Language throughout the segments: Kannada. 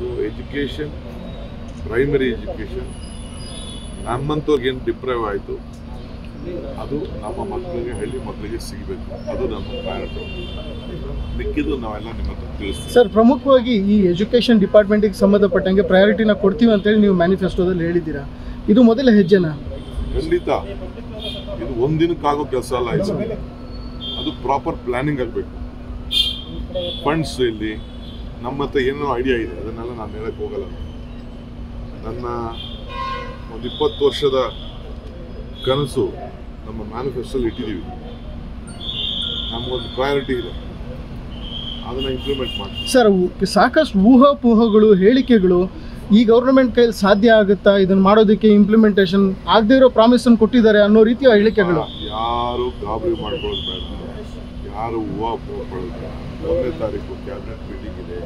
ಸೊ ಎಜುಕೇಷನ್ ಪ್ರೈಮರಿ ಎಜುಕೇಷನ್ ನಮ್ಮಂಥವ್ರಿಗೆ ಏನು ಡಿಪ್ರೈವ್ ಆಯಿತು ಅದು ನಮ್ಮ ಮಕ್ಕಳಿಗೆ ಹಳ್ಳಿ ಮಕ್ಕಳಿಗೆ ಸಿಗಬೇಕು ಅದು ನಮ್ಮ ಪ್ರಯಾರಿಟಿ ಮಿಕ್ಕಿದ್ದು ನಾವೆಲ್ಲ ನಿಮ್ಮ ಹತ್ರ ತಿಳಿಸ್ತೀವಿ ಸರ್ ಪ್ರಮುಖವಾಗಿ ಈ ಎಜುಕೇಷನ್ ಡಿಪಾರ್ಟ್ಮೆಂಟಿಗೆ ಸಂಬಂಧಪಟ್ಟಂಗೆ ಪ್ರಯಾರಿಟಿನ ಕೊಡ್ತೀವಿ ಅಂತೇಳಿ ನೀವು ಮ್ಯಾನಿಫೆಸ್ಟೋದಲ್ಲಿ ಹೇಳಿದ್ದೀರಾ ಇದು ಮೊದಲ ಹೆಜ್ಜೆನಾ ಖಂಡಿತ ಇದು ಒಂದಿನಕ್ಕಾಗೋ ಕೆಲಸ ಅಲ್ಲ ಇದು ಅದು ಪ್ರಾಪರ್ ಪ್ಲಾನಿಂಗ್ ಆಗಬೇಕು ಫಂಡ್ಸ್ ಇಲ್ಲಿ ನಮ್ಮ ಹತ್ರ ಏನೋ ಐಡಿಯಾ ಇದೆ ಅದನ್ನೆಲ್ಲ ನಾನು ಹೇಳಕ್ಕೆ ಹೋಗಲ್ಲ ನನ್ನ ಒಂದು ಇಪ್ಪತ್ತು ವರ್ಷದ ಕನಸು ನಮ್ಮ ಮ್ಯಾನಿಫೆಸ್ಟೋಲ್ಲಿ ಇಟ್ಟಿದ್ದೀವಿ ನಮಗೊಂದು ಪ್ರಯಾರಿಟಿ ಇದೆ ಅದನ್ನು ಇಂಪ್ಲಿಮೆಂಟ್ ಮಾಡ್ತೀವಿ ಸರ್ ಉ- ಸಾಕಷ್ಟು ಊಹಾಪೋಹಗಳು ಹೇಳಿಕೆಗಳು ಈ ಗೌರ್ಮೆಂಟ್ ಕೈಯಲ್ಲಿ ಸಾಧ್ಯ ಆಗುತ್ತಾ ಇದನ್ನ ಮಾಡೋದಕ್ಕೆ ಇಂಪ್ಲಿಮೆಂಟೇಷನ್ ಆಗದೇ ಇರೋ ಪ್ರಾಮಿಸ್ ಅನ್ನು ಕೊಟ್ಟಿದ್ದಾರೆ ಅನ್ನೋ ರೀತಿಯ ಹೇಳಿಕೆಗಳು ಯಾರು ಗಾಬರಿ ಮಾಡ್ಕೊಳ್ಳೋದು ಬೇಡ ಯಾರು ಹೂವು ಹೋಗ್ಕೊಳ್ಳೋದು ಬೇಡ ಒಂದನೇ ತಾರೀಕು ಕ್ಯಾಬಿನೆಟ್ ಮೀಟಿಂಗ್ ಇದೆ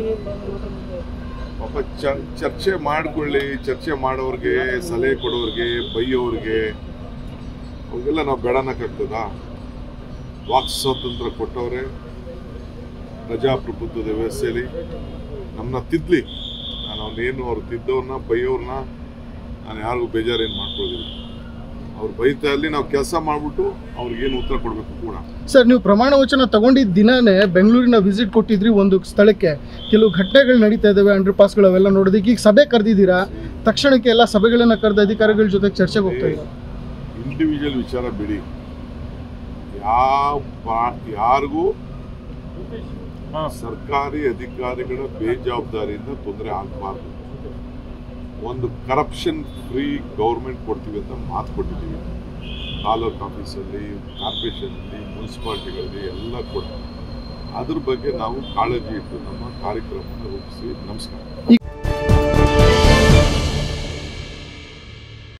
ಪಾಪ ಚರ್- ಚರ್ಚೆ ಮಾಡ್ಕೊಳ್ಳಿ ಚರ್ಚೆ ಮಾಡೋರಿಗೆ ಸಲಹೆ ಕೊಡೋರಿಗೆ ಬೈಯೋರಿಗೆ ಅವ್ರಿಗೆಲ್ಲ ನಾವು ಬೇಡನಕ್ಕಾಗ್ತದ ವಾಕ್ ಸ್ವಾತಂತ್ರ್ಯ ಕೊಟ್ಟವ್ರೆ ಪ್ರಜಾಪ್ರಭುತ್ವದ ವ್ಯವಸ್ಥೆಯಲ್ಲಿ ನಮ್ಮನ್ನ ತಿದ್ಲಿ ನಾನು ಅವನೇನು ಅವ್ರು ತಿದ್ದವ್ರನ್ನ ಬೈಯೋರ್ನ ನಾನು ಯಾರಿಗೂ ಬೇಜಾರೇನು ಮಾಡ್ಕೊಳ್ಳೋದಿಲ್ಲ ಅವ್ರು ಬೈತಾ ಅಲ್ಲಿ ನಾವು ಕೆಲಸ ಮಾಡಿಬಿಟ್ಟು ಅವ್ರಿಗೇನು ಉತ್ತರ ಕೊಡಬೇಕು ಕೂಡ ಸರ್ ನೀವು ಪ್ರಮಾಣ ವಚನ ತಗೊಂಡಿದ್ದ ದಿನಾನೇ ಬೆಂಗಳೂರಿನ ವಿಸಿಟ್ ಕೊಟ್ಟಿದ್ರಿ ಒಂದು ಸ್ಥಳಕ್ಕೆ ಕೆಲವು ಘಟನೆಗಳು ನಡೀತಾ ಇದ್ದಾವೆ ಅಂಡರ್ ಪಾಸ್ಗಳು ಅವೆಲ್ಲ ನೋಡೋದಕ್ಕೆ ಈಗ ಸಭೆ ಕರೆದಿದ್ದೀರಾ ತಕ್ಷಣಕ್ಕೆ ಎಲ್ಲ ಸಭೆಗಳನ್ನ ಕರೆದ ಅಧಿಕಾರಿಗಳ ಜೊತೆ ಚರ್ಚೆಗೆ ಹೋಗ್ತಾ ಇದ್ದಾರೆ ಇಂಡಿವಿಜುವಲ್ ವಿಚಾರ ಬಿಡಿ ಯಾವ ಬಾ- ಯಾರಿಗೂ ಸರ್ಕಾರಿ ಅಧಿಕಾರಿಗಳ ಬೇಜವಾಬ್ದಾರಿಯಿಂದ ತೊಂದರೆ ಆಗಬಾರ್ದು ಒಂದು ಕರಪ್ಷನ್ ಫ್ರೀ ಗೌರ್ಮೆಂಟ್ ಕೊಡ್ತೀವಿ ಅಂತ ಮಾತು ಕೊಟ್ಟಿದ್ದೀವಿ ತಾಲೂಕ್ ಆಫೀಸಲ್ಲಿ ಕಾರ್ಪೊರೇಷನಲ್ಲಿ ಮುನ್ಸಿಪಾಲ್ಟಿಗಳಲ್ಲಿ ಎಲ್ಲ ಕೂಡ ಅದ್ರ ಬಗ್ಗೆ ನಾವು ಕಾಳಜಿ ಇಟ್ಟು ನಮ್ಮ ಕಾರ್ಯಕ್ರಮವನ್ನು ರೂಪಿಸಿ ನಮಸ್ಕಾರ